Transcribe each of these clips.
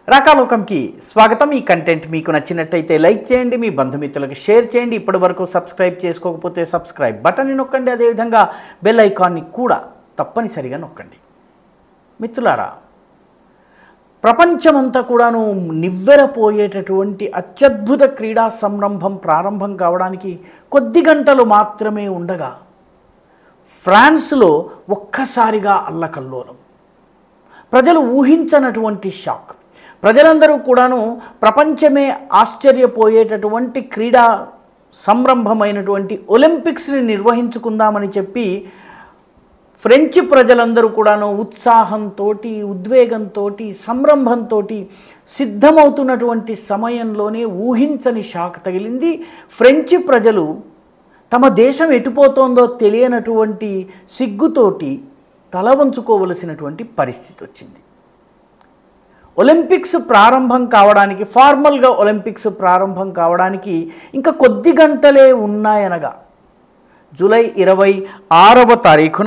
రాకాలోకంకి స్వాగతం ఈ కంటెంట్ మీకు నచ్చినట్టయితే లైక్ చేయండి మీ బంధుమిత్రులకు షేర్ చేయండి ఇప్పటి వరకు సబ్స్క్రైబ్ చేసుకోకపోతే సబ్స్క్రైబ్ బటన్ని నొక్కండి అదేవిధంగా బెల్ ఐకాన్ని కూడా తప్పనిసరిగా నొక్కండి మిత్రులారా ప్రపంచమంతా కూడాను నివ్వెరపోయేటటువంటి అత్యద్భుత క్రీడా సంరంభం ప్రారంభం కావడానికి కొద్ది గంటలు మాత్రమే ఉండగా ఫ్రాన్స్లో ఒక్కసారిగా అల్లకల్లోలం ప్రజలు ఊహించనటువంటి షాక్ ప్రజలందరూ కూడాను ప్రపంచమే ఆశ్చర్యపోయేటటువంటి క్రీడా సంరంభమైనటువంటి ఒలింపిక్స్ని నిర్వహించుకుందామని చెప్పి ఫ్రెంచ్ ప్రజలందరూ కూడాను ఉత్సాహంతో ఉద్వేగంతో సంరంభంతో సిద్ధమవుతున్నటువంటి సమయంలోనే ఊహించని షాక్ తగిలింది ఫ్రెంచ్ ప్రజలు తమ దేశం ఎటుపోతోందో తెలియనటువంటి సిగ్గుతోటి తల వంచుకోవలసినటువంటి పరిస్థితి వచ్చింది ఒలింపిక్స్ ప్రారంభం కావడానికి ఫార్మల్గా ఒలింపిక్స్ ప్రారంభం కావడానికి ఇంకా కొద్ది గంటలే ఉన్నాయనగా జూలై ఇరవై ఆరవ తారీఖున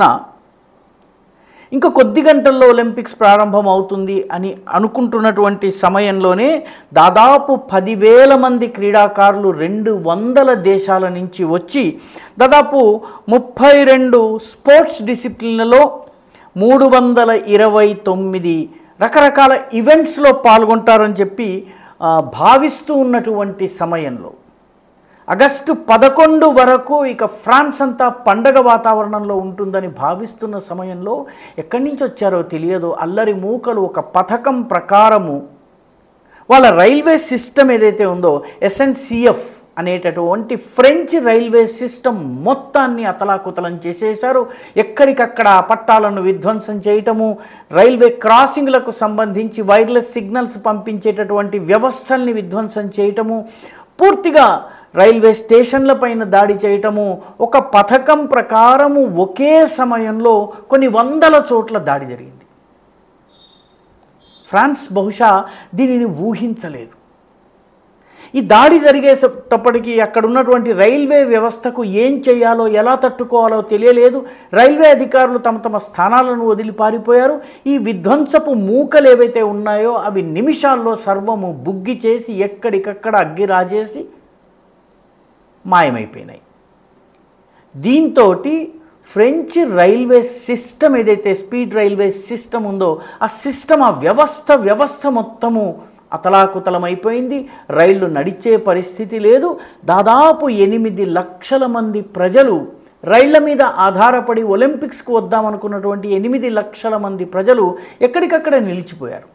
ఇంకా కొద్ది గంటల్లో ఒలింపిక్స్ ప్రారంభం అవుతుంది అని అనుకుంటున్నటువంటి సమయంలోనే దాదాపు పదివేల మంది క్రీడాకారులు రెండు వందల దేశాల నుంచి వచ్చి దాదాపు ముప్పై రెండు స్పోర్ట్స్ డిసిప్లిన్లలో మూడు వందల ఇరవై తొమ్మిది రకరకాల ఈవెంట్స్లో పాల్గొంటారని చెప్పి ఆ, భావిస్తూ ఉన్నటువంటి సమయంలో ఆగస్టు పదకొండు వరకు ఇక ఫ్రాన్స్ అంతా పండగ వాతావరణంలో ఉంటుందని భావిస్తున్న సమయంలో ఎక్కడి నుంచి వచ్చారో తెలియదు అల్లరి మూకలు ఒక పథకం ప్రకారము వాళ్ళ రైల్వే సిస్టమ్ ఏదైతే ఉందో ఎస్ఎన్సిఎఫ్ అనేటటువంటి ఫ్రెంచ్ రైల్వే సిస్టమ్ మొత్తాన్ని అతలాకుతలం చేసేశారు ఎక్కడికక్కడ ఆ పట్టాలను విధ్వంసం చేయటము రైల్వే క్రాసింగ్లకు సంబంధించి వైర్లెస్ సిగ్నల్స్ పంపించేటటువంటి వ్యవస్థల్ని విధ్వంసం చేయటము పూర్తిగా రైల్వే స్టేషన్ల పైన దాడి చేయటము ఒక పథకం ప్రకారము ఒకే సమయంలో కొన్ని వందల చోట్ల దాడి జరిగింది ఫ్రాన్స్ బహుశా దీనిని ఊహించలేదు ఈ దాడి జరిగేటప్పటికీ అక్కడ ఉన్నటువంటి రైల్వే వ్యవస్థకు ఏం చేయాలో ఎలా తట్టుకోవాలో తెలియలేదు రైల్వే అధికారులు తమ తమ స్థానాలను వదిలి పారిపోయారు ఈ విధ్వంసపు మూకలు ఏవైతే ఉన్నాయో అవి నిమిషాల్లో సర్వము బుగ్గి చేసి ఎక్కడికక్కడ అగ్గి రాజేసి మాయమైపోయినాయి దీంతో ఫ్రెంచ్ రైల్వే సిస్టమ్ ఏదైతే స్పీడ్ రైల్వే సిస్టమ్ ఉందో ఆ సిస్టమ్ ఆ వ్యవస్థ వ్యవస్థ మొత్తము అతలాకుతలమైపోయింది రైళ్లు నడిచే పరిస్థితి లేదు దాదాపు ఎనిమిది లక్షల మంది ప్రజలు రైళ్ల మీద ఆధారపడి ఒలింపిక్స్కు వద్దామనుకున్నటువంటి ఎనిమిది లక్షల మంది ప్రజలు ఎక్కడికక్కడ నిలిచిపోయారు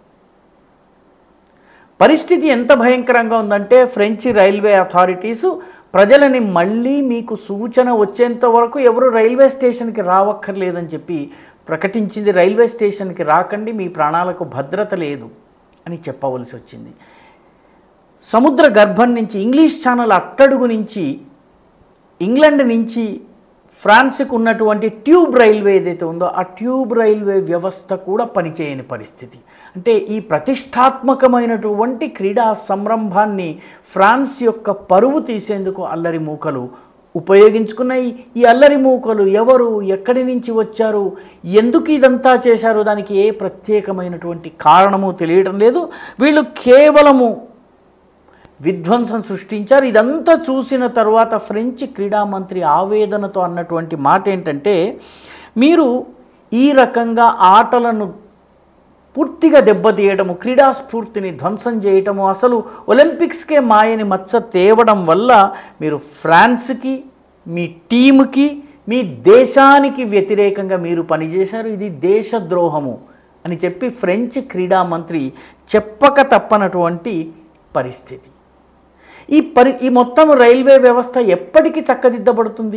పరిస్థితి ఎంత భయంకరంగా ఉందంటే ఫ్రెంచ్ రైల్వే అథారిటీసు ప్రజలని మళ్ళీ మీకు సూచన వచ్చేంత వరకు ఎవరు రైల్వే స్టేషన్కి రావక్కర్లేదని చెప్పి ప్రకటించింది రైల్వే స్టేషన్కి రాకండి మీ ప్రాణాలకు భద్రత లేదు అని చెప్పవలసి వచ్చింది సముద్ర గర్భం నుంచి ఇంగ్లీష్ ఛానల్ అట్టడుగు నుంచి ఇంగ్లాండ్ నుంచి ఫ్రాన్స్కు ఉన్నటువంటి ట్యూబ్ రైల్వే ఏదైతే ఉందో ఆ ట్యూబ్ రైల్వే వ్యవస్థ కూడా పనిచేయని పరిస్థితి అంటే ఈ ప్రతిష్టాత్మకమైనటువంటి క్రీడా సంరంభాన్ని ఫ్రాన్స్ యొక్క పరువు తీసేందుకు అల్లరి మూకలు ఉపయోగించుకున్నాయి ఈ అల్లరి మూకలు ఎవరు ఎక్కడి నుంచి వచ్చారు ఎందుకు ఇదంతా చేశారు దానికి ఏ ప్రత్యేకమైనటువంటి కారణము తెలియడం లేదు వీళ్ళు కేవలము విధ్వంసం సృష్టించారు ఇదంతా చూసిన తర్వాత ఫ్రెంచ్ క్రీడా మంత్రి ఆవేదనతో అన్నటువంటి మాట ఏంటంటే మీరు ఈ రకంగా ఆటలను పూర్తిగా దెబ్బతీయటము క్రీడా స్ఫూర్తిని ధ్వంసం చేయటము అసలు ఒలింపిక్స్కే మాయని మచ్చ తేవడం వల్ల మీరు ఫ్రాన్స్కి మీ టీముకి మీ దేశానికి వ్యతిరేకంగా మీరు పనిచేశారు ఇది దేశద్రోహము అని చెప్పి ఫ్రెంచ్ క్రీడా మంత్రి చెప్పక తప్పనటువంటి పరిస్థితి ఈ పరి ఈ మొత్తం రైల్వే వ్యవస్థ ఎప్పటికి చక్కదిద్దబడుతుంది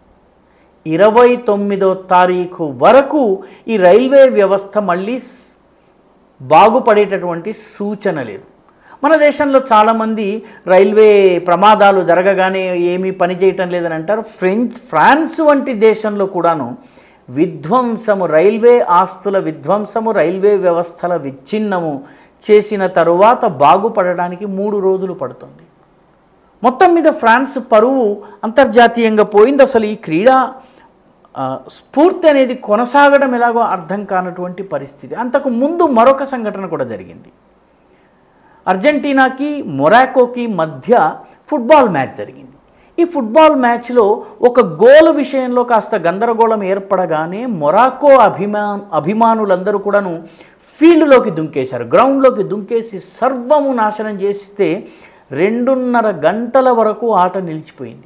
ఇరవై తొమ్మిదో తారీఖు వరకు ఈ రైల్వే వ్యవస్థ మళ్ళీ స్- బాగుపడేటటువంటి సూచన లేదు మన దేశంలో చాలామంది రైల్వే ప్రమాదాలు జరగగానే ఏమీ పని చేయటం లేదని అంటారు ఫ్రెంచ్ ఫ్రాన్స్ వంటి దేశంలో కూడాను విధ్వంసము రైల్వే ఆస్తుల విధ్వంసము రైల్వే వ్యవస్థల విచ్ఛిన్నము చేసిన తరువాత బాగుపడడానికి మూడు రోజులు పడుతుంది మొత్తం మీద ఫ్రాన్స్ పరువు అంతర్జాతీయంగా పోయింది అసలు ఈ క్రీడా ఆ, స్ఫూర్తి అనేది కొనసాగడం ఎలాగో అర్థం కానటువంటి పరిస్థితి అంతకు ముందు మరొక సంఘటన కూడా జరిగింది అర్జెంటీనాకి మొరాకోకి మధ్య ఫుట్బాల్ మ్యాచ్ జరిగింది ఈ ఫుట్బాల్ మ్యాచ్లో ఒక గోల్ విషయంలో కాస్త గందరగోళం ఏర్పడగానే మొరాకో అభిమా అభిమానులందరూ కూడాను ఫీల్డ్లోకి దుంకేశారు గ్రౌండ్లోకి దుంకేసి సర్వము నాశనం చేస్తే రెండున్నర గంటల వరకు ఆట నిలిచిపోయింది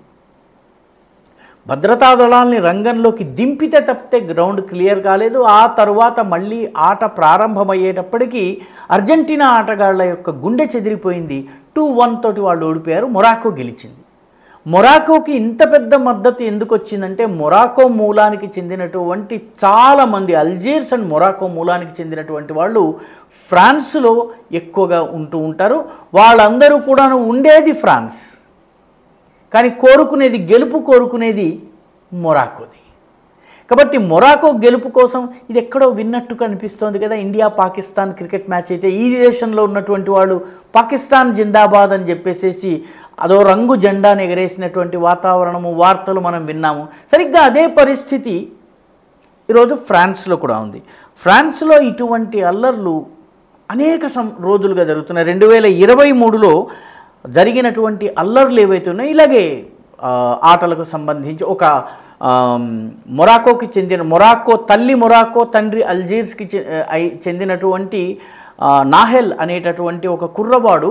భద్రతా దళాల్ని రంగంలోకి దింపితే తప్పితే గ్రౌండ్ క్లియర్ కాలేదు ఆ తరువాత మళ్ళీ ఆట ప్రారంభమయ్యేటప్పటికీ అర్జెంటీనా ఆటగాళ్ల యొక్క గుండె చెదిరిపోయింది టూ వన్ తోటి వాళ్ళు ఓడిపోయారు మొరాకో గెలిచింది మొరాకోకి ఇంత పెద్ద మద్దతు ఎందుకు వచ్చిందంటే మొరాకో మూలానికి చెందినటువంటి చాలామంది అల్జీర్స్ అండ్ మొరాకో మూలానికి చెందినటువంటి వాళ్ళు ఫ్రాన్స్లో ఎక్కువగా ఉంటూ ఉంటారు వాళ్ళందరూ కూడాను ఉండేది ఫ్రాన్స్ కానీ కోరుకునేది గెలుపు కోరుకునేది మొరాకోది కాబట్టి మొరాకో గెలుపు కోసం ఇది ఎక్కడో విన్నట్టు కనిపిస్తోంది కదా ఇండియా పాకిస్తాన్ క్రికెట్ మ్యాచ్ అయితే ఈ దేశంలో ఉన్నటువంటి వాళ్ళు పాకిస్తాన్ జిందాబాద్ అని చెప్పేసేసి అదో రంగు జెండాను ఎగరేసినటువంటి వాతావరణము వార్తలు మనం విన్నాము సరిగ్గా అదే పరిస్థితి ఈరోజు ఫ్రాన్స్లో కూడా ఉంది ఫ్రాన్స్లో ఇటువంటి అల్లర్లు అనేక సం రోజులుగా జరుగుతున్నాయి రెండు వేల ఇరవై మూడులో జరిగినటువంటి అల్లర్లు ఏవైతే ఉన్నాయో ఇలాగే ఆ, ఆటలకు సంబంధించి ఒక ఆమ్, మొరాకోకి చెందిన మొరాకో తల్లి మొరాకో తండ్రి అల్జీర్స్కి చె- అయి- చెందినటువంటి ఆ, నాహెల్ అనేటటువంటి ఒక కుర్రవాడు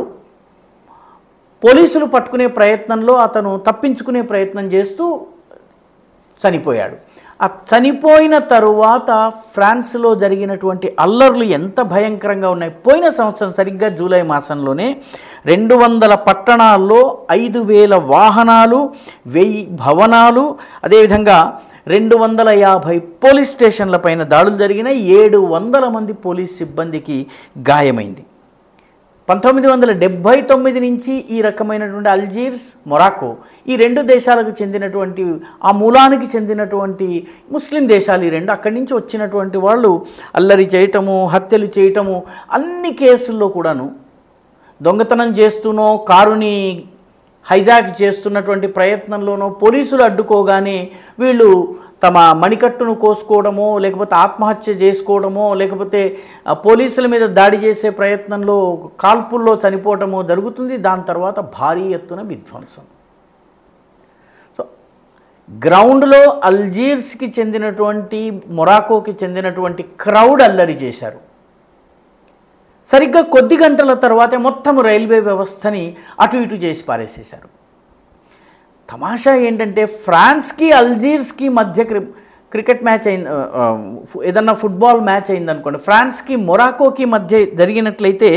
పోలీసులు పట్టుకునే ప్రయత్నంలో అతను తప్పించుకునే ప్రయత్నం చేస్తూ చనిపోయాడు ఆ చనిపోయిన తరువాత ఫ్రాన్స్లో జరిగినటువంటి అల్లర్లు ఎంత భయంకరంగా ఉన్నాయి పోయిన సంవత్సరం సరిగ్గా జూలై మాసంలోనే రెండు వందల పట్టణాల్లో ఐదు వేల వాహనాలు వెయ్యి భవనాలు అదేవిధంగా రెండు వందల యాభై పోలీస్ స్టేషన్ల పైన దాడులు జరిగినాయి ఏడు వందల మంది పోలీస్ సిబ్బందికి గాయమైంది పంతొమ్మిది వందల డెబ్భై తొమ్మిది నుంచి ఈ రకమైనటువంటి అల్జీర్స్ మొరాకో ఈ రెండు దేశాలకు చెందినటువంటి ఆ మూలానికి చెందినటువంటి ముస్లిం దేశాలు ఈ రెండు అక్కడి నుంచి వచ్చినటువంటి వాళ్ళు అల్లరి చేయటము హత్యలు చేయటము అన్ని కేసుల్లో కూడాను దొంగతనం చేస్తూనో కారుని హైజాక్ చేస్తున్నటువంటి ప్రయత్నంలోనో పోలీసులు అడ్డుకోగానే వీళ్ళు తమ మణికట్టును కోసుకోవడమో లేకపోతే ఆత్మహత్య చేసుకోవడమో లేకపోతే ఆ, పోలీసుల మీద దాడి చేసే ప్రయత్నంలో కాల్పుల్లో చనిపోవటమో జరుగుతుంది దాని తర్వాత భారీ ఎత్తున విధ్వంసం సో గ్రౌండ్లో అల్జీర్స్కి చెందినటువంటి మొరాకోకి చెందినటువంటి క్రౌడ్ అల్లరి చేశారు సరిగ్గా కొద్ది గంటల తర్వాతే మొత్తం రైల్వే వ్యవస్థని అటు ఇటు చేసి పారేసేశారు తమాషా ఏంటంటే ఫ్రాన్స్కి అల్జీర్స్కి మధ్య క్రి క్రికెట్ మ్యాచ్ అయింది ఆ, ఆ, ఫు- ఏదన్నా ఫుట్బాల్ మ్యాచ్ అయిందనుకోండి ఫ్రాన్స్కి మొరాకోకి మధ్య జరిగినట్లయితే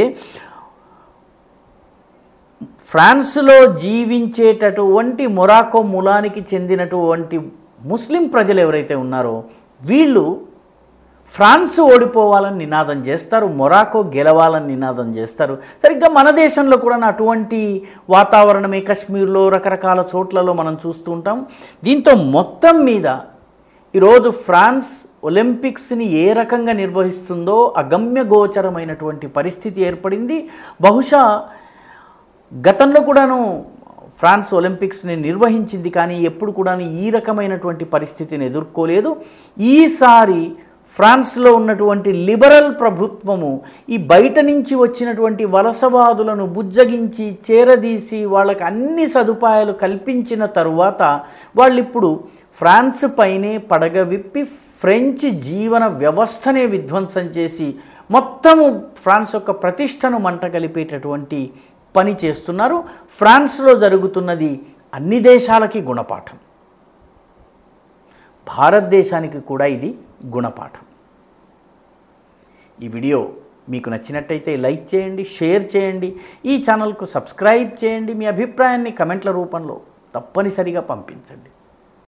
ఫ్రాన్స్లో జీవించేటటువంటి మొరాకో మూలానికి చెందినటువంటి ముస్లిం ప్రజలు ఎవరైతే ఉన్నారో వీళ్ళు ఫ్రాన్స్ ఓడిపోవాలని నినాదం చేస్తారు మొరాకో గెలవాలని నినాదం చేస్తారు సరిగ్గా మన దేశంలో కూడా అటువంటి వాతావరణమే కశ్మీర్లో రకరకాల చోట్లలో మనం చూస్తూ ఉంటాం దీంతో మొత్తం మీద ఈరోజు ఫ్రాన్స్ ఒలింపిక్స్ని ఏ రకంగా నిర్వహిస్తుందో అగమ్య గోచరమైనటువంటి పరిస్థితి ఏర్పడింది బహుశా గతంలో కూడాను ఫ్రాన్స్ ఒలింపిక్స్ని నిర్వహించింది కానీ ఎప్పుడు కూడాను ఈ రకమైనటువంటి పరిస్థితిని ఎదుర్కోలేదు ఈసారి ఫ్రాన్స్లో ఉన్నటువంటి లిబరల్ ప్రభుత్వము ఈ బయట నుంచి వచ్చినటువంటి వలసవాదులను బుజ్జగించి చేరదీసి వాళ్ళకి అన్ని సదుపాయాలు కల్పించిన తరువాత వాళ్ళిప్పుడు ఫ్రాన్స్ పైనే పడగ విప్పి ఫ్రెంచ్ జీవన వ్యవస్థనే విధ్వంసం చేసి మొత్తము ఫ్రాన్స్ యొక్క ప్రతిష్టను మంట కలిపేటటువంటి పని చేస్తున్నారు ఫ్రాన్స్లో జరుగుతున్నది అన్ని దేశాలకి గుణపాఠం భారతదేశానికి కూడా ఇది గుణపాఠం ఈ వీడియో మీకు నచ్చినట్టయితే లైక్ చేయండి షేర్ చేయండి ఈ ఛానల్కు సబ్స్క్రైబ్ చేయండి మీ అభిప్రాయాన్ని కమెంట్ల రూపంలో తప్పనిసరిగా పంపించండి